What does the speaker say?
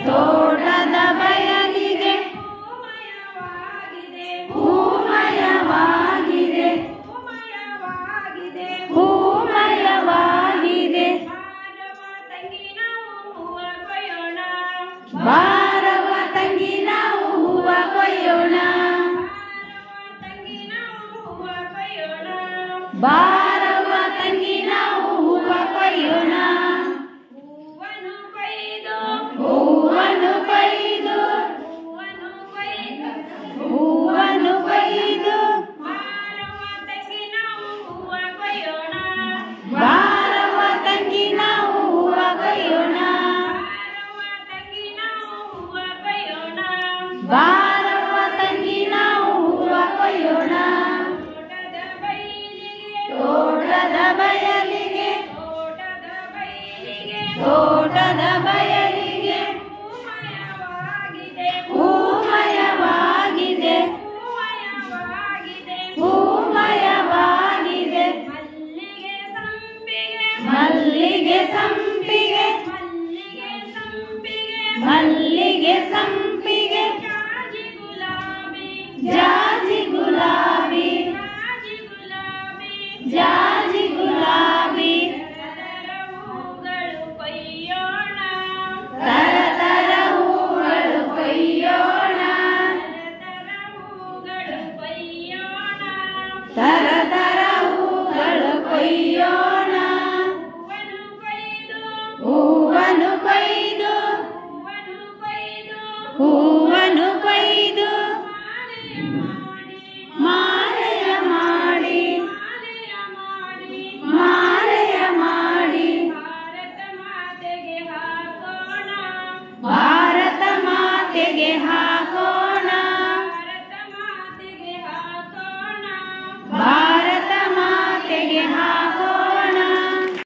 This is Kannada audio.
ತೋಟದ ಬಯಲಿಗೆ ಹೂಮಯವಾಗಿದೆ ಹೂಮಯವಾಗಿದೆ ಹೂಮಯವಾಗಿದೆ ಹೂಮಯವಾಗಿದೆ ಬಾರವ ತಂಗಿ ನಾವು ಹೂವ ಕೊಯ್ಯೋಣ ಬಾರವ ತಂಗಿ ನಾವು ಹೂವ ಕೊಯ್ಯೋಣ ಹೂವನ್ನು ಕೊಯ್ದು ಹೂವನ್ನು ಕೊಯ್ದು ಹೂವನ್ನು ಕೊಯ್ದು ಹೂವನ್ನು ಕೊಯ್ದು ಮಾರವ ತಂಗಿ ನಾವು ಹೂವ ಕೊಯ್ಯೋಣ ಬಾರವ ತಂಗಿ ನಾವು ಹೂವ ಕೊಯ್ಯೋಣ ಮಾರವ ತಂಗಿ ನಾವು ಹೂವ ಕೊಯ್ಯೋಣ ಬಾರವ ತಂಗಿ ನಾವು ಹೂವ ಕೊಯ್ಯೋಣ ತೋಟದ ಬಯಲಿಗೆ ತೋಟದ ಬಯಲಿಗೆ ತೋಟದ ತೋಟದ ಬಯಲಿಗೆ ಬಯಲಿಗೆ ಹೂಮಯವಾಗಿದೆ ಹೂಮಯವಾಗಿದೆ ಹೂಮಯವಾಗಿದೆ ಹೂಮಯವಾಗಿದೆ ಮಲ್ಲಿಗೆ ಸಂಪಿಗೆ ಮಲ್ಲಿಗೆ ಸಂಪಿಗೆ ಮಲ್ಲಿಗೆ ಸಂಪಿಗೆ ಮಲ್ಲಿಗೆ ಸಂಪಿಗೆ